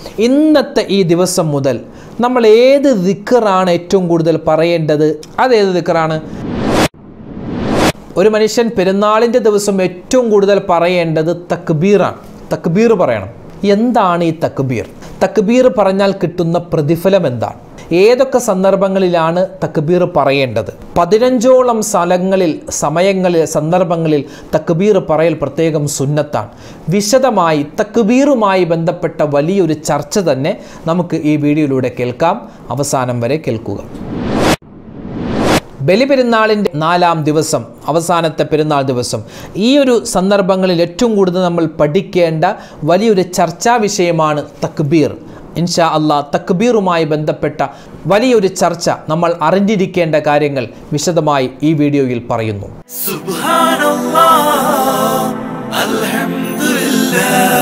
ഇന്നത്തെ ഈ ദിവസം മുതൽ നമ്മൾ ഏത് ദിക്കറാണ് ഏറ്റവും കൂടുതൽ പറയേണ്ടത് അതേത് ദിക്കറാണ് ഒരു മനുഷ്യൻ പെരുന്നാളിൻ്റെ ദിവസം ഏറ്റവും കൂടുതൽ പറയേണ്ടത് തക്ബീറാണ് തക്ബീർ പറയണം എന്താണ് ഈ തക്ബീർ തക്ബീർ പറഞ്ഞാൽ കിട്ടുന്ന പ്രതിഫലം എന്താണ് ഏതൊക്കെ സന്ദർഭങ്ങളിലാണ് തക്ബീർ പറയേണ്ടത് പതിനഞ്ചോളം സ്ഥലങ്ങളിൽ സമയങ്ങളിൽ സന്ദർഭങ്ങളിൽ തക്ബീർ പറയൽ പ്രത്യേകം സുന്നത്താണ് വിശദമായി തക്ബീറുമായി ബന്ധപ്പെട്ട വലിയൊരു ചർച്ച തന്നെ നമുക്ക് ഈ വീഡിയോയിലൂടെ കേൾക്കാം അവസാനം വരെ കേൾക്കുക ബലിപെരുന്നാളിൻ്റെ നാലാം ദിവസം അവസാനത്തെ പെരുന്നാൾ ദിവസം ഈ ഒരു സന്ദർഭങ്ങളിൽ ഏറ്റവും കൂടുതൽ നമ്മൾ പഠിക്കേണ്ട വലിയൊരു ചർച്ചാ വിഷയമാണ് തക്ബീർ ഇൻഷാ അള്ളാ തക്ബീറുമായി ബന്ധപ്പെട്ട വലിയൊരു ചർച്ച നമ്മൾ അറിഞ്ഞിരിക്കേണ്ട കാര്യങ്ങൾ വിശദമായി ഈ വീഡിയോയിൽ പറയുന്നു سبحان الله الحمد لله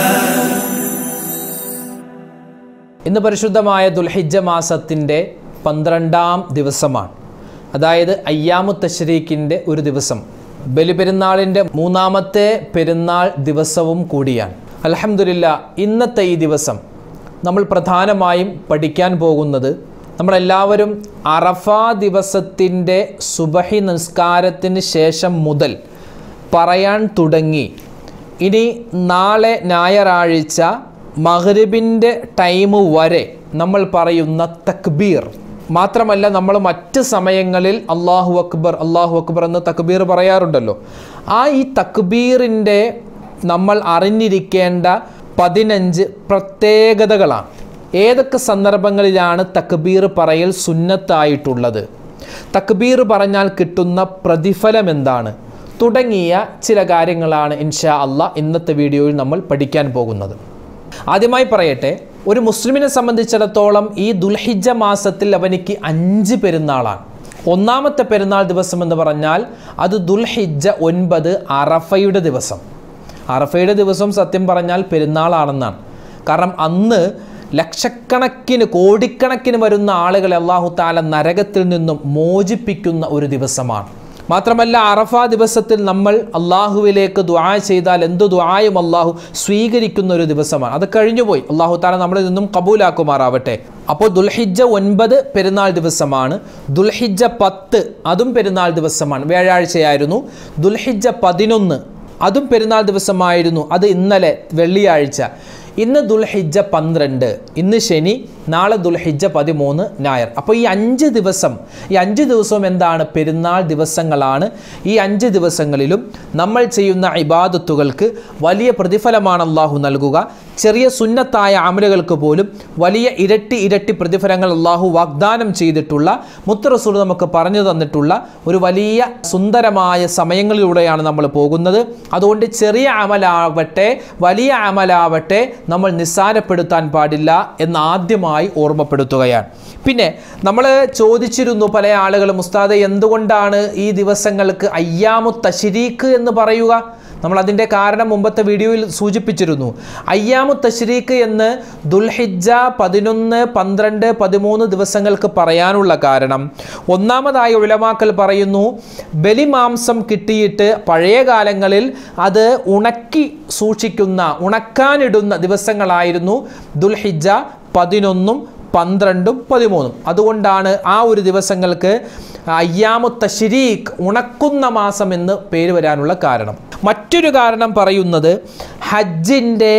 ഇന്ന് പരിശുദ്ധമായ ദുൽഹിജ്ജ മാസത്തിൻ്റെ പന്ത്രണ്ടാം ദിവസമാണ് അതായത് അയ്യാമു തശ്രീഖിൻ്റെ ഒരു ദിവസം ബലിപെരുന്നാളിൻ്റെ മൂന്നാമത്തെ പെരുന്നാൾ ദിവസവും കൂടിയാണ് അലഹമുല്ല ഇന്നത്തെ ഈ ദിവസം നമ്മൾ പ്രധാനമായും പഠിക്കാൻ പോകുന്നത് നമ്മളെല്ലാവരും അറഫ ദിവസത്തിൻ്റെ സുബഹി നിസ്കാരത്തിന് ശേഷം മുതൽ പറയാൻ തുടങ്ങി ഇനി നാളെ ഞായറാഴ്ച മഹ്രിബിൻ്റെ ടൈം വരെ നമ്മൾ പറയുന്ന തക്ബീർ മാത്രമല്ല നമ്മൾ മറ്റ് സമയങ്ങളിൽ അള്ളാഹു അക്ബർ അള്ളാഹു അക്ബർ എന്ന് തക്ബീർ പറയാറുണ്ടല്ലോ ആ ഈ തക്ബീറിൻ്റെ നമ്മൾ അറിഞ്ഞിരിക്കേണ്ട പതിനഞ്ച് പ്രത്യേകതകളാണ് ഏതൊക്കെ സന്ദർഭങ്ങളിലാണ് തക്ബീർ പറയൽ സുന്നത്തായിട്ടുള്ളത് തക്ബീർ പറഞ്ഞാൽ കിട്ടുന്ന പ്രതിഫലം എന്താണ് തുടങ്ങിയ ചില കാര്യങ്ങളാണ് ഇൻഷാ അള്ളാ ഇന്നത്തെ വീഡിയോയിൽ നമ്മൾ പഠിക്കാൻ പോകുന്നത് ആദ്യമായി പറയട്ടെ ഒരു മുസ്ലിമിനെ സംബന്ധിച്ചിടത്തോളം ഈ ദുൽഹിജ്ജ മാസത്തിൽ അവനിക്ക് അഞ്ച് പെരുന്നാളാണ് ഒന്നാമത്തെ പെരുന്നാൾ ദിവസം എന്ന് പറഞ്ഞാൽ അത് ദുൽഹിജ്ജ ഒൻപത് അറഫയുടെ ദിവസം അറഫയുടെ ദിവസം സത്യം പറഞ്ഞാൽ പെരുന്നാളാണെന്നാണ് കാരണം അന്ന് ലക്ഷക്കണക്കിന് കോടിക്കണക്കിന് വരുന്ന ആളുകളെ അള്ളാഹു താല നരകത്തിൽ നിന്നും മോചിപ്പിക്കുന്ന ഒരു ദിവസമാണ് മാത്രമല്ല അറഫ ദിവസത്തിൽ നമ്മൾ അള്ളാഹുവിലേക്ക് ദുആ ചെയ്താൽ എന്ത് ദുആയും അള്ളാഹു സ്വീകരിക്കുന്ന ഒരു ദിവസമാണ് അത് കഴിഞ്ഞുപോയി അള്ളാഹു താല നമ്മളിൽ നിന്നും കബൂലാക്കുമാറാവട്ടെ അപ്പോൾ ദുൽഹിജ്ജ ഒൻപത് പെരുന്നാൾ ദിവസമാണ് ദുൽഹിജ്ജ പത്ത് അതും പെരുന്നാൾ ദിവസമാണ് വ്യാഴാഴ്ചയായിരുന്നു ദുൽഹിജ്ജ പതിനൊന്ന് അതും പെരുന്നാൾ ദിവസമായിരുന്നു അത് ഇന്നലെ വെള്ളിയാഴ്ച ഇന്ന് ദുൽഹിജ്ജ പന്ത്രണ്ട് ഇന്ന് ശനി നാളെ ദുൽഹിജ്ജ പതിമൂന്ന് ഞായർ അപ്പോൾ ഈ അഞ്ച് ദിവസം ഈ അഞ്ച് ദിവസവും എന്താണ് പെരുന്നാൾ ദിവസങ്ങളാണ് ഈ അഞ്ച് ദിവസങ്ങളിലും നമ്മൾ ചെയ്യുന്ന ഇബാദത്തുകൾക്ക് വലിയ പ്രതിഫലമാണ് അള്ളാഹു നൽകുക ചെറിയ സുന്നത്തായ അമലുകൾക്ക് പോലും വലിയ ഇരട്ടി ഇരട്ടി പ്രതിഫലങ്ങൾ അള്ളാഹു വാഗ്ദാനം ചെയ്തിട്ടുള്ള മുത്തറസൂർ നമുക്ക് പറഞ്ഞു തന്നിട്ടുള്ള ഒരു വലിയ സുന്ദരമായ സമയങ്ങളിലൂടെയാണ് നമ്മൾ പോകുന്നത് അതുകൊണ്ട് ചെറിയ അമലാവട്ടെ വലിയ അമലാവട്ടെ നമ്മൾ നിസ്സാരപ്പെടുത്താൻ പാടില്ല എന്ന് ആദ്യമായി ഓർമ്മപ്പെടുത്തുകയാണ് പിന്നെ നമ്മൾ ചോദിച്ചിരുന്നു പല ആളുകളും ഉസ്താദ് എന്തുകൊണ്ടാണ് ഈ ദിവസങ്ങൾക്ക് അയ്യാമു തശരീക്ക് എന്ന് പറയുക നമ്മൾ അതിൻ്റെ കാരണം മുമ്പത്തെ വീഡിയോയിൽ സൂചിപ്പിച്ചിരുന്നു അയ്യാമു തശ്രീക്ക് എന്ന് ദുൽഹിജ്ജ പതിനൊന്ന് പന്ത്രണ്ട് പതിമൂന്ന് ദിവസങ്ങൾക്ക് പറയാനുള്ള കാരണം ഒന്നാമതായി ഉലമാക്കൽ പറയുന്നു ബലിമാംസം കിട്ടിയിട്ട് പഴയ കാലങ്ങളിൽ അത് ഉണക്കി സൂക്ഷിക്കുന്ന ഉണക്കാനിടുന്ന ദിവസങ്ങളായിരുന്നു ദുൽഹിജ്ജ പതിനൊന്നും പന്ത്രണ്ടും പതിമൂന്നും അതുകൊണ്ടാണ് ആ ഒരു ദിവസങ്ങൾക്ക് അയ്യാമു തശ്രീഖ് ഉണക്കുന്ന മാസം എന്ന് പേര് വരാനുള്ള കാരണം മറ്റൊരു കാരണം പറയുന്നത് ഹജ്ജിൻ്റെ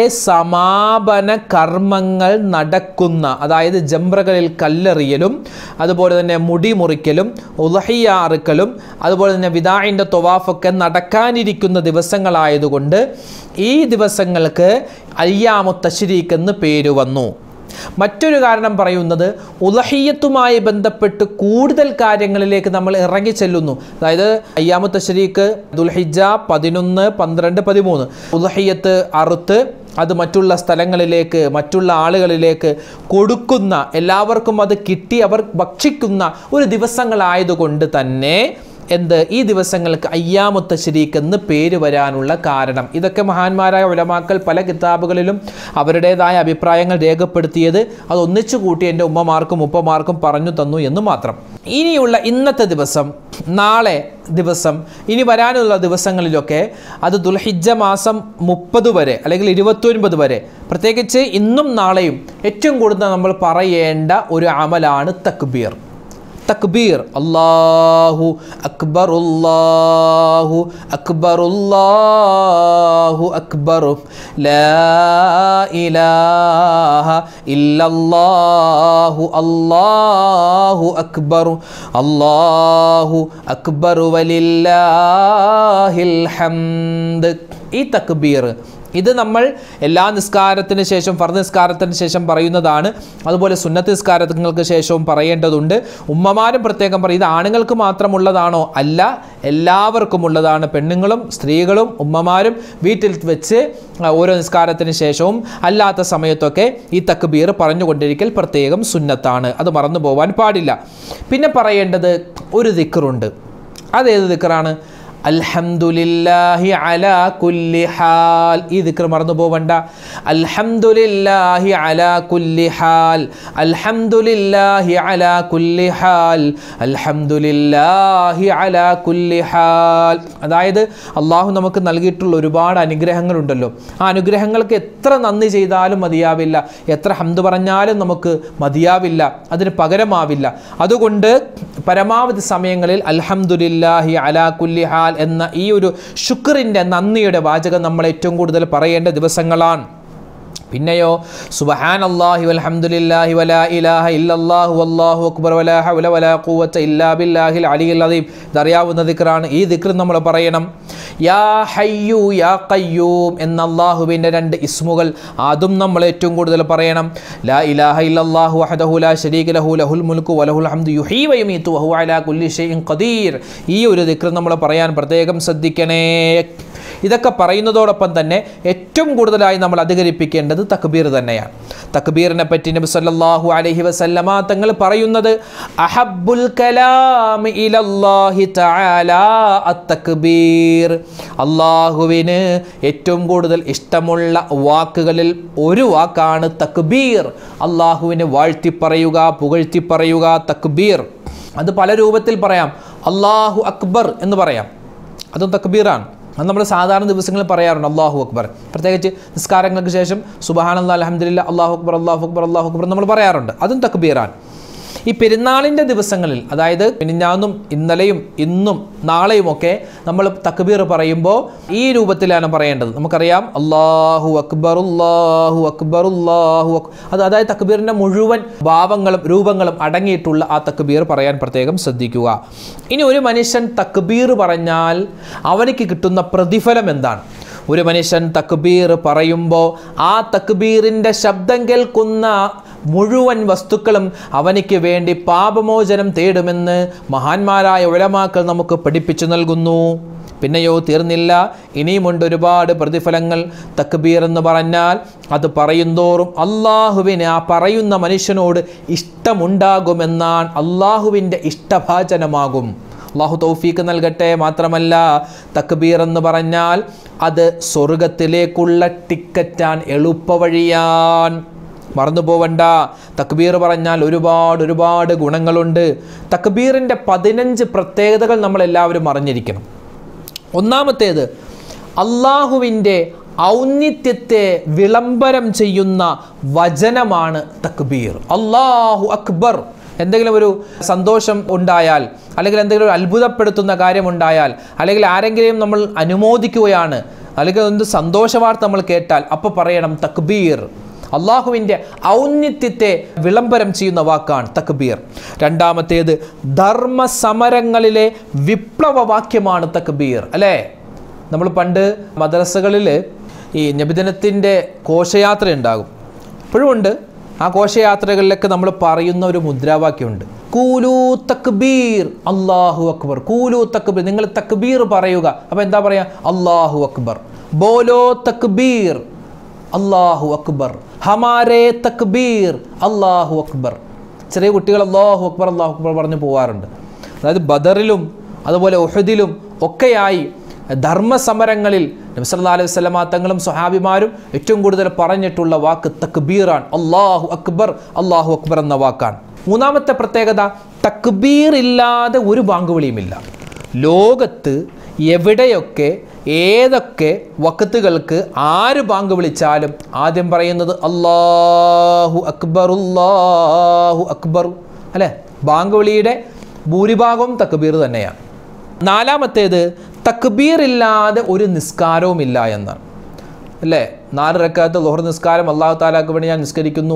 സമാപന കർമ്മങ്ങൾ നടക്കുന്ന അതായത് ജംറകളിൽ കല്ലെറിയലും അതുപോലെ തന്നെ മുടി മുറിക്കലും ഉലഹിയാറുക്കലും അതുപോലെ തന്നെ വിദായിൻ്റെ തൊവാഫൊക്കെ നടക്കാനിരിക്കുന്ന ദിവസങ്ങളായതുകൊണ്ട് ഈ ദിവസങ്ങൾക്ക് അയ്യാമു തശ്രീഖ് എന്ന് പേര് വന്നു മറ്റൊരു കാരണം പറയുന്നത് ഉലഹിയത്തുമായി ബന്ധപ്പെട്ട് കൂടുതൽ കാര്യങ്ങളിലേക്ക് നമ്മൾ ഇറങ്ങി ചെല്ലുന്നു അതായത് അയ്യാമു തശ്രീക്ക് ദുൽഹിജ പതിനൊന്ന് പന്ത്രണ്ട് പതിമൂന്ന് ഉലഹിയത്ത് അറുത്ത് അത് മറ്റുള്ള സ്ഥലങ്ങളിലേക്ക് മറ്റുള്ള ആളുകളിലേക്ക് കൊടുക്കുന്ന എല്ലാവർക്കും അത് കിട്ടി അവർ ഭക്ഷിക്കുന്ന ഒരു ദിവസങ്ങളായതുകൊണ്ട് തന്നെ എന്ത് ഈ ദിവസങ്ങൾക്ക് അയ്യാമുത്ത ശരീക്ക് എന്ന് പേര് വരാനുള്ള കാരണം ഇതൊക്കെ മഹാന്മാരായ ഉലമാക്കൾ പല കിതാബുകളിലും അവരുടേതായ അഭിപ്രായങ്ങൾ രേഖപ്പെടുത്തിയത് അത് ഒന്നിച്ചു കൂട്ടി എൻ്റെ ഉമ്മമാർക്കും ഉപ്പമാർക്കും പറഞ്ഞു തന്നു എന്ന് മാത്രം ഇനിയുള്ള ഇന്നത്തെ ദിവസം നാളെ ദിവസം ഇനി വരാനുള്ള ദിവസങ്ങളിലൊക്കെ അത് ദുൽഹിജ്ജ മാസം മുപ്പത് വരെ അല്ലെങ്കിൽ ഇരുപത്തൊൻപത് വരെ പ്രത്യേകിച്ച് ഇന്നും നാളെയും ഏറ്റവും കൂടുതൽ നമ്മൾ പറയേണ്ട ഒരു അമലാണ് തക്ബീർ തക്ബീർ അല്ലാഹു അക്ബർ അല്ലാഹു അക്ബർ അല്ലാഹു അക്ബർ ലാ ഇലാഹ ഇല്ലല്ലാഹു അല്ലാഹു അക്ബർ അല്ലാഹു അക്ബർ വലില്ലാഹിൽ ഹംദ് ഈ തക്ബീർ ഇത് നമ്മൾ എല്ലാ നിസ്കാരത്തിന് ശേഷം ഫർദ് നിസ്കാരത്തിന് ശേഷം പറയുന്നതാണ് അതുപോലെ സുന്നത്ത് നിസ്കാരങ്ങൾക്ക് ശേഷവും പറയേണ്ടതുണ്ട് ഉമ്മമാരും പ്രത്യേകം പറയും ഇത് ആണുങ്ങൾക്ക് മാത്രമുള്ളതാണോ അല്ല എല്ലാവർക്കും ഉള്ളതാണ് പെണ്ണുങ്ങളും സ്ത്രീകളും ഉമ്മമാരും വീട്ടിൽ വെച്ച് ഓരോ നിസ്കാരത്തിന് ശേഷവും അല്ലാത്ത സമയത്തൊക്കെ ഈ തക്ബീർ പറഞ്ഞുകൊണ്ടിരിക്കൽ പ്രത്യേകം സുന്നത്താണ് അത് മറന്നു പോവാൻ പാടില്ല പിന്നെ പറയേണ്ടത് ഒരു ദിക്കറുണ്ട് അതേത് ദിക്കറാണ് അൽഹംദുലില്ലാഹി അലാ കുല്ലി ഹാൽ ഈ ദിക്ർ മറന്നു പോവണ്ട അൽഹംദുലില്ലാഹി അലാ കുല്ലി ഹാൽ അൽഹംദുലില്ലാഹി അലാ കുല്ലി ഹാൽ അൽഹംദുലില്ലാഹി അലാ കുല്ലി ഹാൽ അതായത് അള്ളാഹു നമുക്ക് നൽകിയിട്ടുള്ള ഒരുപാട് അനുഗ്രഹങ്ങളുണ്ടല്ലോ ആ അനുഗ്രഹങ്ങൾക്ക് എത്ര നന്ദി ചെയ്താലും മതിയാവില്ല എത്ര ഹംദ് പറഞ്ഞാലും നമുക്ക് മതിയാവില്ല അതിന് പകരമാവില്ല അതുകൊണ്ട് പരമാവധി സമയങ്ങളിൽ അൽഹംദുലില്ലാഹി അലാ കുല്ലി ഹാൽ എന്ന ഈ ഒരു ശുക്രിൻ്റെ നന്ദിയുടെ വാചകം നമ്മൾ ഏറ്റവും കൂടുതൽ പറയേണ്ട ദിവസങ്ങളാണ് പിന്നെയോ സുബഹാൻ അള്ളാഹി വൽഹംദുലില്ലാഹി വലാ ഇലാഹ ഇല്ലല്ലാഹു വല്ലാഹു അക്ബർ വലാ ഹൗല വലാ ഖുവത ഇല്ലാ ബില്ലാഹിൽ അലിയിൽ അദീം ഇതറിയാവുന്ന ദിക്റാണ് ഈ ദിക്ർ നമ്മൾ പറയണം യാ ഹയ്യു യാ ഖയ്യൂം എന്ന അള്ളാഹുവിൻ്റെ രണ്ട് ഇസ്മുകൾ അതും നമ്മൾ ഏറ്റവും കൂടുതൽ പറയണം ലാ ഇലാഹ ഇല്ലല്ലാഹു വഹദഹു ലാ ശരീക ലഹു ലഹുൽ മുൽക്കു വലഹുൽ ഹംദു യുഹീ വയുമീത്തു വഹു അലാ കുല്ലി ഷൈഇൻ ഖദീർ ഈ ഒരു ദിക്ർ നമ്മൾ പറയാൻ പ്രത്യേകം ശ്രദ്ധിക്കണേ ഇതൊക്കെ പറയുന്നതോടൊപ്പം തന്നെ ഏറ്റവും കൂടുതലായി നമ്മൾ അധികരിപ്പിക്കേണ്ടത് തക്ബീർ തന്നെയാണ് തക്ബീറിനെ പറ്റി നബി സല്ലല്ലാഹു അലൈഹി വസല്ലമ തങ്ങൾ പറയുന്നത് അഹബ്ബുൽ കലാം ഇലല്ലാഹി തആല അത്തക്ബീർ അള്ളാഹുവിന് ഏറ്റവും കൂടുതൽ ഇഷ്ടമുള്ള വാക്കുകളിൽ ഒരു വാക്കാണ് തക്ബീർ അള്ളാഹുവിന് വാഴ്ത്തി പറയുക പുകഴ്ത്തി പറയുക തക്ബീർ അത് പല രൂപത്തിൽ പറയാം അള്ളാഹു അക്ബർ എന്ന് പറയാം അതും തക്ബീറാണ് അത് നമ്മൾ സാധാരണ ദിവസങ്ങളിൽ പറയാറുണ്ട് അള്ളാഹു അക്ബർ പ്രത്യേകിച്ച് നിസ്കാരങ്ങൾക്ക് ശേഷം സുബഹാൻ അല്ലാ അലഹമില്ല അള്ളാഹു അക്ബർ അള്ളാഹു അക്ബർ അള്ളാഹു അക്ബർ നമ്മൾ പറയാറുണ്ട് അതും തക്ബീറാണ് ഈ പെരുന്നാളിൻ്റെ ദിവസങ്ങളിൽ അതായത് മിനിഞ്ഞാന്നും ഇന്നലെയും ഇന്നും നാളെയുമൊക്കെ നമ്മൾ തക്ബീർ പറയുമ്പോൾ ഈ രൂപത്തിലാണ് പറയേണ്ടത് നമുക്കറിയാം അള്ളാഹു അക്ബർ അള്ളാഹു അക്ബർ അള്ളാഹു അക് അത് അതായത് തക്ബീറിൻ്റെ മുഴുവൻ ഭാവങ്ങളും രൂപങ്ങളും അടങ്ങിയിട്ടുള്ള ആ തക്ബീർ പറയാൻ പ്രത്യേകം ശ്രദ്ധിക്കുക ഇനി ഒരു മനുഷ്യൻ തക്ബീർ പറഞ്ഞാൽ അവനിക്ക് കിട്ടുന്ന പ്രതിഫലം എന്താണ് ഒരു മനുഷ്യൻ തക്ബീർ പറയുമ്പോൾ ആ തക്ബീറിൻ്റെ ശബ്ദം കേൾക്കുന്ന മുഴുവൻ വസ്തുക്കളും അവനിക്ക് വേണ്ടി പാപമോചനം തേടുമെന്ന് മഹാന്മാരായ ഉലമാക്കൾ നമുക്ക് പഠിപ്പിച്ചു നൽകുന്നു പിന്നെയോ തീർന്നില്ല ഇനിയുമുണ്ട് ഒരുപാട് പ്രതിഫലങ്ങൾ തക്ബീർ എന്ന് പറഞ്ഞാൽ അത് പറയുന്തോറും അള്ളാഹുവിന് ആ പറയുന്ന മനുഷ്യനോട് ഇഷ്ടമുണ്ടാകുമെന്നാണ് അള്ളാഹുവിൻ്റെ ഇഷ്ടഭാചനമാകും അള്ളാഹു തൗഫീക്ക് നൽകട്ടെ മാത്രമല്ല തക്ബീർ എന്ന് പറഞ്ഞാൽ അത് സ്വർഗത്തിലേക്കുള്ള ടിക്കറ്റാൻ എളുപ്പവഴിയാൻ മറന്നു പോവണ്ട തക്ബീർ പറഞ്ഞാൽ ഒരുപാട് ഒരുപാട് ഗുണങ്ങളുണ്ട് തക്ബീറിൻ്റെ പതിനഞ്ച് പ്രത്യേകതകൾ നമ്മൾ എല്ലാവരും അറിഞ്ഞിരിക്കണം ഒന്നാമത്തേത് അള്ളാഹുവിൻ്റെ ഔന്നിത്യത്തെ വിളംബരം ചെയ്യുന്ന വചനമാണ് തക്ബീർ അള്ളാഹു അക്ബർ എന്തെങ്കിലും ഒരു സന്തോഷം ഉണ്ടായാൽ അല്ലെങ്കിൽ എന്തെങ്കിലും ഒരു അത്ഭുതപ്പെടുത്തുന്ന കാര്യമുണ്ടായാൽ അല്ലെങ്കിൽ ആരെങ്കിലും നമ്മൾ അനുമോദിക്കുകയാണ് അല്ലെങ്കിൽ എന്ത് സന്തോഷ വാർത്ത നമ്മൾ കേട്ടാൽ അപ്പോൾ പറയണം തക്ബീർ അള്ളാഹുവിൻ്റെ ഔന്നിത്യത്തെ വിളംബരം ചെയ്യുന്ന വാക്കാണ് തക്ബീർ രണ്ടാമത്തേത് ധർമ്മ സമരങ്ങളിലെ വിപ്ലവ വാക്യമാണ് തക്ബീർ അല്ലേ നമ്മൾ പണ്ട് മദ്രസകളിൽ ഈ നബിദിനത്തിൻ്റെ ഘോഷയാത്ര ഉണ്ടാകും ഇപ്പോഴും ഉണ്ട് ആ ഘോഷയാത്രകളിലൊക്കെ നമ്മൾ പറയുന്ന ഒരു മുദ്രാവാക്യമുണ്ട് കൂലു തക്ബീർ അള്ളാഹു അക്ബർ കൂലു തക്ബീർ നിങ്ങൾ തക്ബീർ പറയുക അപ്പോൾ എന്താ പറയുക അള്ളാഹു അക്ബർ ബോലോ തക്ബീർ അള്ളാഹു അക്ബർ ഹമാരേ തക്ബീർ അള്ളാഹു അക്ബർ ചെറിയ കുട്ടികൾ അള്ളാഹു അക്ബർ അള്ളാഹു അക്ബർ പറഞ്ഞു പോവാറുണ്ട് അതായത് ബദറിലും അതുപോലെ ഉഹദിലും ഒക്കെയായി ധർമ്മസമരങ്ങളിൽ നബ്സല്ലാ അലൈഹി വസ്ലമ തങ്ങളും സ്വഹാബിമാരും ഏറ്റവും കൂടുതൽ പറഞ്ഞിട്ടുള്ള വാക്ക് തക്ബീറാണ് അള്ളാഹു അക്ബർ അള്ളാഹു അക്ബർ എന്ന വാക്കാണ് മൂന്നാമത്തെ പ്രത്യേകത തക്ബീർ ഇല്ലാതെ ഒരു ബാങ്കുവിളിയുമില്ല ലോകത്ത് എവിടെയൊക്കെ ഏതൊക്കെ വക്കത്തുകൾക്ക് ആര് ബാങ്ക് വിളിച്ചാലും ആദ്യം പറയുന്നത് അള്ളാഹു അക്ബർ അല്ലാഹു അക്ബർ അല്ലേ ബാങ്ക് വിളിയുടെ ഭൂരിഭാഗവും തക്ബീർ തന്നെയാണ് നാലാമത്തേത് തക്ബീർ ഇല്ലാതെ ഒരു നിസ്കാരവുമില്ല എന്നാണ് അല്ലേ നാല് റക്കാത്ത് ലോഹർ നിസ്കാരം അള്ളാഹു താലാക്ക് വേണ്ടി ഞാൻ നിസ്കരിക്കുന്നു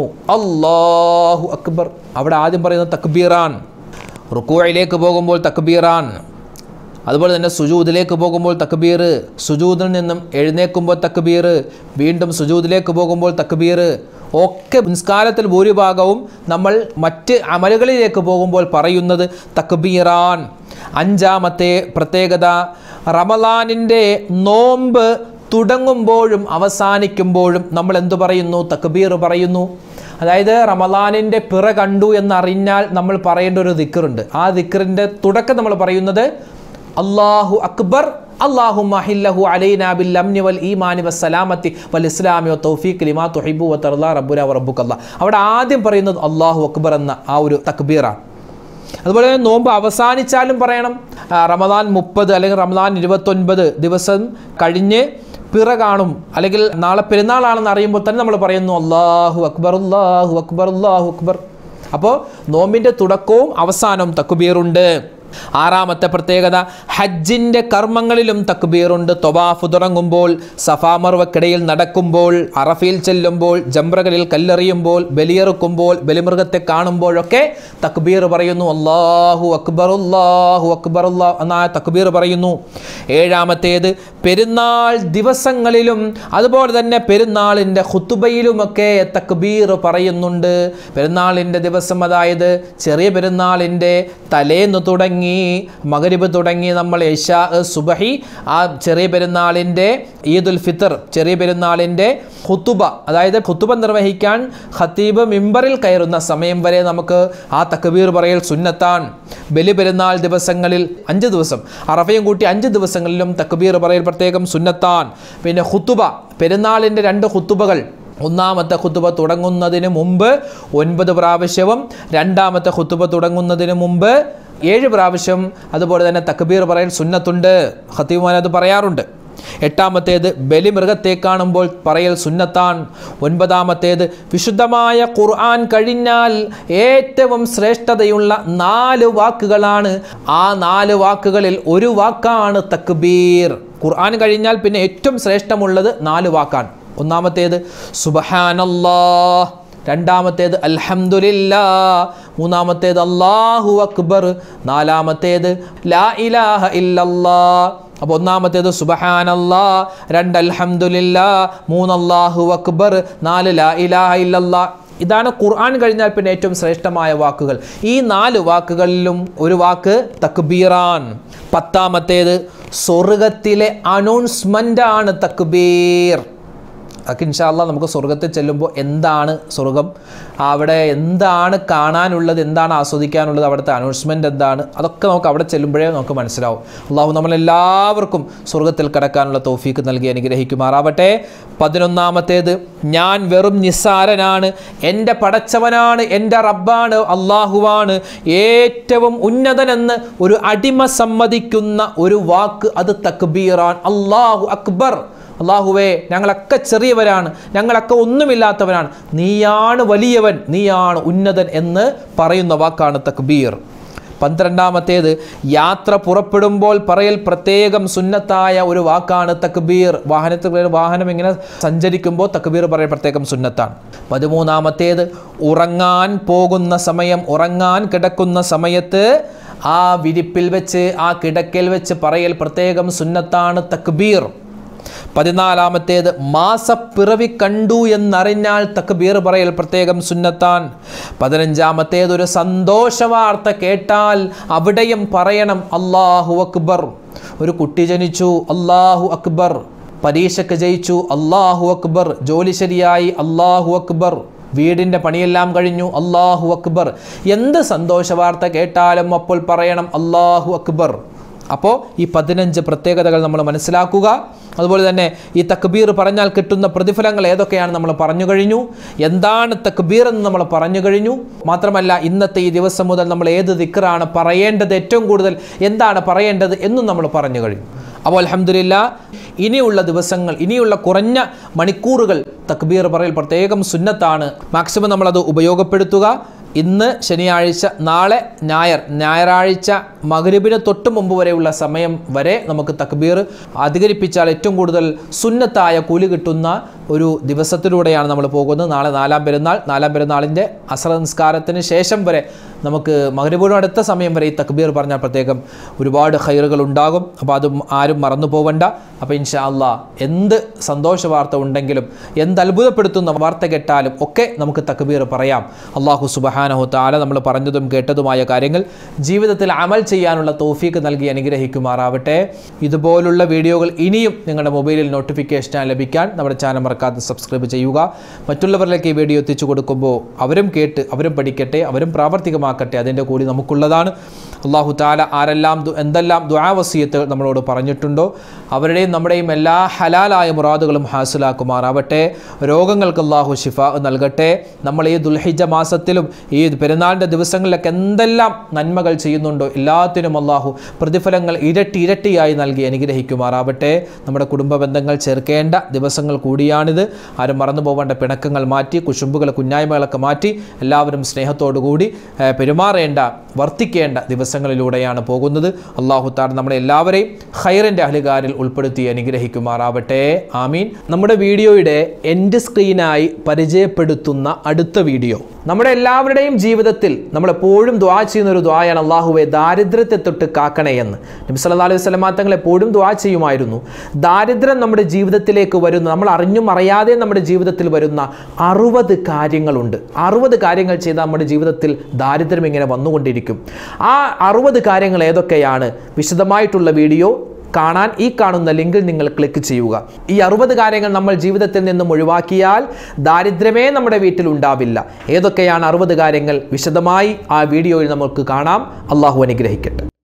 അള്ളാഹു അക്ബർ അവിടെ ആദ്യം പറയുന്നത് തക്ബീറാൻ റുക്കുവയിലേക്ക് പോകുമ്പോൾ തക്ബീറാൻ അതുപോലെ തന്നെ സുജൂദിലേക്ക് പോകുമ്പോൾ തക്ബീർ സുജൂദിൽ നിന്നും എഴുന്നേൽക്കുമ്പോൾ തക്ബീർ വീണ്ടും സുജൂദിലേക്ക് പോകുമ്പോൾ തക്ബീർ ഒക്കെ നിസ്കാരത്തിൽ ഭൂരിഭാഗവും നമ്മൾ മറ്റ് അമലുകളിലേക്ക് പോകുമ്പോൾ പറയുന്നത് തക്ബീറാൻ അഞ്ചാമത്തെ പ്രത്യേകത റമലാനിൻ്റെ നോമ്പ് തുടങ്ങുമ്പോഴും അവസാനിക്കുമ്പോഴും നമ്മൾ എന്തു പറയുന്നു തക്ബീർ പറയുന്നു അതായത് റമലാനിൻ്റെ പിറ കണ്ടു എന്നറിഞ്ഞാൽ നമ്മൾ പറയേണ്ട ഒരു ദിക്കറുണ്ട് ആ ദിക്കറിൻ്റെ തുടക്കം നമ്മൾ പറയുന്നത് അള്ളാഹു അക്ബർ അള്ളാഹു മഹില്ലഹു അലൈനാ ബിൽ അംനി വൽ ഈമാനി വസ്സലാമത്തി വൽ ഇസ്ലാമി വ തൗഫീഖ് ലിമാ തുഹിബു വ തർലാ റബ്ബുന വ റബ്ബുക്കല്ലാ അവിടെ ആദ്യം പറയുന്നത് അള്ളാഹു അക്ബർ എന്ന ആ ഒരു തക്ബീറാണ് അതുപോലെ തന്നെ നോമ്പ് അവസാനിച്ചാലും പറയണം ആ, റമദാൻ മുപ്പത് അല്ലെങ്കിൽ റമദാൻ ഇരുപത്തൊൻപത് ദിവസം കഴിഞ്ഞ് പിറ കാണും അല്ലെങ്കിൽ നാളെ പെരുന്നാളാണെന്ന് അറിയുമ്പോൾ തന്നെ നമ്മൾ പറയുന്നു അള്ളാഹു അക്ബർ അള്ളാഹു അക്ബർ അള്ളാഹു അക്ബർ അപ്പോൾ നോമ്പിൻ്റെ തുടക്കവും അവസാനവും തക്കുബീറുണ്ട് ആറാമത്തെ പ്രത്യേകത ഹജ്ജിൻ്റെ കർമ്മങ്ങളിലും തക്ബീറുണ്ട് തൊവാഫ് തുടങ്ങുമ്പോൾ സഫാമർവക്കിടയിൽ നടക്കുമ്പോൾ അറഫയിൽ ചെല്ലുമ്പോൾ ജംറകളിൽ കല്ലെറിയുമ്പോൾ ബലിയെറുക്കുമ്പോൾ ബലിമൃഗത്തെ കാണുമ്പോഴൊക്കെ തക്ബീർ പറയുന്നു അള്ളാഹു അക്ബർ അള്ളാഹു അക്ബർ അള്ളാഹ് എന്നാ തക്ബീർ പറയുന്നു ഏഴാമത്തേത് പെരുന്നാൾ ദിവസങ്ങളിലും അതുപോലെ തന്നെ പെരുന്നാളിൻ്റെ ഖുത്തുബയിലുമൊക്കെ തക്ബീർ പറയുന്നുണ്ട് പെരുന്നാളിൻ്റെ ദിവസം അതായത് ചെറിയ പെരുന്നാളിൻ്റെ തലേന്ന് തുടങ്ങി മകരിബ് തുടങ്ങി നമ്മൾ ഇഷാ സുബഹി ആ ചെറിയ പെരുന്നാളിൻ്റെ ഈദുൽ ഫിത്തർ ചെറിയ പെരുന്നാളിൻ്റെ ഖുത്തുബ അതായത് ഖുത്തുബ നിർവഹിക്കാൻ ഖത്തീബ് മിമ്പറിൽ കയറുന്ന സമയം വരെ നമുക്ക് ആ തക്ബീർ പറയൽ സുന്നത്താൻ ബലി പെരുന്നാൾ ദിവസങ്ങളിൽ അഞ്ച് ദിവസം അറഫയും കൂട്ടി അഞ്ച് ദിവസങ്ങളിലും തക്ബീർ പറയൽ പ്രത്യേകം സുന്നത്താൻ പിന്നെ ഖുത്തുബ പെരുന്നാളിൻ്റെ രണ്ട് ഖുത്തുബകൾ ഒന്നാമത്തെ ഖുത്തുബ തുടങ്ങുന്നതിന് മുമ്പ് ഒൻപത് പ്രാവശ്യവും രണ്ടാമത്തെ ഖുത്തുബ തുടങ്ങുന്നതിന് മുമ്പ് ഏഴ് പ്രാവശ്യം അതുപോലെ തന്നെ തക്ബീർ പറയൽ സുന്നത്തുണ്ട് ഖത്തീബുമാൻ അത് പറയാറുണ്ട് എട്ടാമത്തേത് ബലിമൃഗത്തെ കാണുമ്പോൾ പറയൽ സുന്നത്താൻ ഒൻപതാമത്തേത് വിശുദ്ധമായ ഖുർആൻ കഴിഞ്ഞാൽ ഏറ്റവും ശ്രേഷ്ഠതയുള്ള നാല് വാക്കുകളാണ് ആ നാല് വാക്കുകളിൽ ഒരു വാക്കാണ് തക്ബീർ ഖുർആൻ കഴിഞ്ഞാൽ പിന്നെ ഏറ്റവും ശ്രേഷ്ഠമുള്ളത് നാല് വാക്കാണ് ഒന്നാമത്തേത് സുബഹാനല്ലാ രണ്ടാമത്തേത് അൽഹംദുലില്ലാ മൂന്നാമത്തേത് അല്ലാഹു അക്ബർ നാലാമത്തേത് ലാ ഇലാഹ ഇല്ലല്ലാ അപ്പോൾ ഒന്നാമത്തേത് സുബഹാനല്ലാ രണ്ട് അൽഹംദുലില്ലാ മൂന്ന് അല്ലാഹു അക്ബർ നാല് ലാ ഇലാഹ ഇല്ലല്ലാ ഇതാണ് ഖുർആൻ കഴിഞ്ഞാൽ പിന്നെ ഏറ്റവും ശ്രേഷ്ഠമായ വാക്കുകൾ ഈ നാല് വാക്കുകളിലും ഒരു വാക്ക് തക്ബീറാൻ പത്താമത്തേത് സ്വർഗത്തിലെ അനൗൺസ്മെൻ്റ് ആണ് തക്ബീർ അതൊക്കെ ഇൻഷാല്ല നമുക്ക് സ്വർഗത്തിൽ ചെല്ലുമ്പോൾ എന്താണ് സ്വർഗം അവിടെ എന്താണ് കാണാനുള്ളത് എന്താണ് ആസ്വദിക്കാനുള്ളത് അവിടുത്തെ അനൗൺസ്മെൻ്റ് എന്താണ് അതൊക്കെ നമുക്ക് അവിടെ ചെല്ലുമ്പോഴേ നമുക്ക് മനസ്സിലാവും അള്ളാഹു നമ്മളെല്ലാവർക്കും സ്വർഗത്തിൽ കടക്കാനുള്ള തോഫീക്ക് നൽകി അനുഗ്രഹിക്കുമാറാവട്ടെ പതിനൊന്നാമത്തേത് ഞാൻ വെറും നിസ്സാരനാണ് എൻ്റെ പടച്ചവനാണ് എൻ്റെ റബ്ബാണ് അള്ളാഹുവാണ് ഏറ്റവും ഉന്നതനെന്ന് ഒരു അടിമ സമ്മതിക്കുന്ന ഒരു വാക്ക് അത് തക്ബീറാൻ അള്ളാഹു അക്ബർ അള്ളാഹുവേ ഞങ്ങളൊക്കെ ചെറിയവരാണ് ഞങ്ങളൊക്കെ ഒന്നുമില്ലാത്തവരാണ് നീയാണ് വലിയവൻ നീയാണ് ഉന്നതൻ എന്ന് പറയുന്ന വാക്കാണ് തക്ബീർ പന്ത്രണ്ടാമത്തേത് യാത്ര പുറപ്പെടുമ്പോൾ പറയൽ പ്രത്യേകം സുന്നത്തായ ഒരു വാക്കാണ് തക്ബീർ വാഹനത്തിൽ വാഹനം ഇങ്ങനെ സഞ്ചരിക്കുമ്പോൾ തക്ബീർ പറയൽ പ്രത്യേകം സുന്നത്താണ് പതിമൂന്നാമത്തേത് ഉറങ്ങാൻ പോകുന്ന സമയം ഉറങ്ങാൻ കിടക്കുന്ന സമയത്ത് ആ വിരിപ്പിൽ വെച്ച് ആ കിടക്കൽ വെച്ച് പറയൽ പ്രത്യേകം സുന്നത്താണ് തക്ബീർ പതിനാലാമത്തേത് മാസപ്പിറവി കണ്ടു എന്നറിഞ്ഞാൽ തക്ബീർ പറയൽ പ്രത്യേകം സുന്നത്താൻ പതിനഞ്ചാമത്തേത് ഒരു സന്തോഷ വാർത്ത കേട്ടാൽ അവിടെയും പറയണം അള്ളാഹു അക്ബർ ഒരു കുട്ടി ജനിച്ചു അള്ളാഹു അക്ബർ പരീക്ഷയ്ക്ക് ജയിച്ചു അള്ളാഹു അക്ബർ ജോലി ശരിയായി അള്ളാഹു അക്ബർ വീടിൻ്റെ പണിയെല്ലാം കഴിഞ്ഞു അള്ളാഹു അക്ബർ എന്ത് സന്തോഷ വാർത്ത കേട്ടാലും അപ്പോൾ പറയണം അള്ളാഹു അക്ബർ അപ്പോൾ ഈ പതിനഞ്ച് പ്രത്യേകതകൾ നമ്മൾ മനസ്സിലാക്കുക അതുപോലെ തന്നെ ഈ തക്ബീർ പറഞ്ഞാൽ കിട്ടുന്ന പ്രതിഫലങ്ങൾ ഏതൊക്കെയാണ് നമ്മൾ പറഞ്ഞു കഴിഞ്ഞു എന്താണ് തക്ബീർ എന്ന് നമ്മൾ പറഞ്ഞു കഴിഞ്ഞു മാത്രമല്ല ഇന്നത്തെ ഈ ദിവസം മുതൽ നമ്മൾ ഏത് ദിക്റാണ് പറയേണ്ടത് ഏറ്റവും കൂടുതൽ എന്താണ് പറയേണ്ടത് എന്നും നമ്മൾ പറഞ്ഞു കഴിഞ്ഞു അപ്പോൾ അലഹമില്ല ഇനിയുള്ള ദിവസങ്ങൾ ഇനിയുള്ള കുറഞ്ഞ മണിക്കൂറുകൾ തക്ബീർ പറയൽ പ്രത്യേകം സുന്നത്താണ് മാക്സിമം നമ്മളത് ഉപയോഗപ്പെടുത്തുക ഇന്ന് ശനിയാഴ്ച നാളെ ഞായർ ഞായറാഴ്ച മഗ്രിബിന് തൊട്ട് മുമ്പ് വരെയുള്ള സമയം വരെ നമുക്ക് തക്ബീർ അധികരിപ്പിച്ചാൽ ഏറ്റവും കൂടുതൽ സുന്നത്തായ കൂലി കിട്ടുന്ന ഒരു ദിവസത്തിലൂടെയാണ് നമ്മൾ പോകുന്നത് നാളെ നാലാം പെരുന്നാൾ നാലാം പെരുന്നാളിൻ്റെ അസ്ര നിസ്കാരത്തിന് ശേഷം വരെ നമുക്ക് മഗ്രിബിനോട് അടുത്ത സമയം വരെ ഈ തക്ബീർ പറഞ്ഞാൽ പ്രത്യേകം ഒരുപാട് ഹൈറുകൾ ഉണ്ടാകും അപ്പോൾ അതും ആരും മറന്നു പോവണ്ട അപ്പോൾ ഇൻഷാ അള്ളാ എന്ത് സന്തോഷ വാർത്ത ഉണ്ടെങ്കിലും എന്ത് അത്ഭുതപ്പെടുത്തുന്ന വാർത്ത കേട്ടാലും ഒക്കെ നമുക്ക് തക്ബീർ പറയാം അള്ളാഹു സുബഹാനഹു താല നമ്മൾ പറഞ്ഞതും കേട്ടതുമായ കാര്യങ്ങൾ ജീവിതത്തിൽ അമൽ ചെയ്യാനുള്ള തോഫീക്ക് നൽകി അനുഗ്രഹിക്കുമാറാവട്ടെ ഇതുപോലുള്ള വീഡിയോകൾ ഇനിയും നിങ്ങളുടെ മൊബൈലിൽ നോട്ടിഫിക്കേഷനായി ലഭിക്കാൻ നമ്മുടെ ചാനൽ മറക്കാതെ സബ്സ്ക്രൈബ് ചെയ്യുക മറ്റുള്ളവരിലേക്ക് ഈ വീഡിയോ എത്തിച്ചു കൊടുക്കുമ്പോൾ അവരും കേട്ട് അവരും പഠിക്കട്ടെ അവരും പ്രാവർത്തികമാക്കട്ടെ അതിൻ്റെ കൂടി നമുക്കുള്ളതാണ് അള്ളാഹു താല ആരെല്ലാം ദു- എന്തെല്ലാം ദുആവസീയത്ത് നമ്മളോട് പറഞ്ഞിട്ടുണ്ടോ അവരുടെയും നമ്മുടെയും എല്ലാ ഹലാലായ മുറാദുകളും ഹാസിലാക്കുമാറാവട്ടെ രോഗങ്ങൾക്ക് അള്ളാഹു ഷിഫ നൽകട്ടെ നമ്മൾ ഈ ദുൽഹിജ മാസത്തിലും ഈ പെരുന്നാളിൻ്റെ ദിവസങ്ങളിലൊക്കെ എന്തെല്ലാം നന്മകൾ ചെയ്യുന്നുണ്ടോ എല്ലാത്തിനും അള്ളാഹു പ്രതിഫലങ്ങൾ ഇരട്ടി ഇരട്ടിയായി നൽകി അനുഗ്രഹിക്കുമാറാവട്ടെ നമ്മുടെ കുടുംബ ബന്ധങ്ങൾ ചേർക്കേണ്ട ദിവസങ്ങൾ കൂടിയാണിത് ആരും മറന്നു പോകേണ്ട പിണക്കങ്ങൾ മാറ്റി കുശുമ്പുകൾ കുഞ്ഞായ്മകളൊക്കെ മാറ്റി എല്ലാവരും സ്നേഹത്തോടു കൂടി ഏഹ്, പെരുമാറേണ്ട വർത്തിക്കേണ്ട ദിവസങ്ങളിലൂടെയാണ് പോകുന്നത് അള്ളാഹു താർ നമ്മളെ എല്ലാവരെയും ഖൈറിൻ്റെ അഹ്ലുകാരിൽ ഉൾപ്പെടുത്തി അനുഗ്രഹിക്കുമാറാവട്ടെ ആമീൻ നമ്മുടെ വീഡിയോയുടെ എൻഡ് സ്ക്രീനായി പരിചയപ്പെടുത്തുന്ന അടുത്ത വീഡിയോ നമ്മുടെ എല്ലാവരുടെയും ജീവിതത്തിൽ നമ്മൾ എപ്പോഴും ദ്വാ ചെയ്യുന്ന ഒരു ദ്വായാണ് അള്ളാഹുവെ ദാരിദ്ര്യത്തെ തൊട്ട് കാക്കണേ എന്ന് നബി സല്ലല്ലാഹു അലൈഹി വസല്ലമ തങ്ങൾ എപ്പോഴും ദ്വാ ചെയ്യുമായിരുന്നു ദാരിദ്ര്യം നമ്മുടെ ജീവിതത്തിലേക്ക് വരുന്ന നമ്മൾ അറിഞ്ഞും അറിയാതെ നമ്മുടെ ജീവിതത്തിൽ വരുന്ന അറുപത് കാര്യങ്ങളുണ്ട് അറുപത് കാര്യങ്ങൾ ചെയ്താൽ നമ്മുടെ ജീവിതത്തിൽ ദാരിദ്ര്യം ഇങ്ങനെ വന്നുകൊണ്ടിരിക്കും ആ അറുപത് കാര്യങ്ങൾ ഏതൊക്കെയാണ് വിശദമായിട്ടുള്ള വീഡിയോ കാണാൻ ഈ കാണുന്ന ലിങ്കിൽ നിങ്ങൾ ക്ലിക്ക് ചെയ്യുക ഈ അറുപത് കാര്യങ്ങൾ നമ്മൾ ജീവിതത്തിൽ നിന്നും ഒഴിവാക്കിയാൽ ദാരിദ്ര്യമേ നമ്മുടെ വീട്ടിൽ ഉണ്ടാവില്ല ഏതൊക്കെയാണ് അറുപത് കാര്യങ്ങൾ വിശദമായി ആ വീഡിയോയിൽ നമുക്ക് കാണാം അള്ളാഹു അനുഗ്രഹിക്കട്ടെ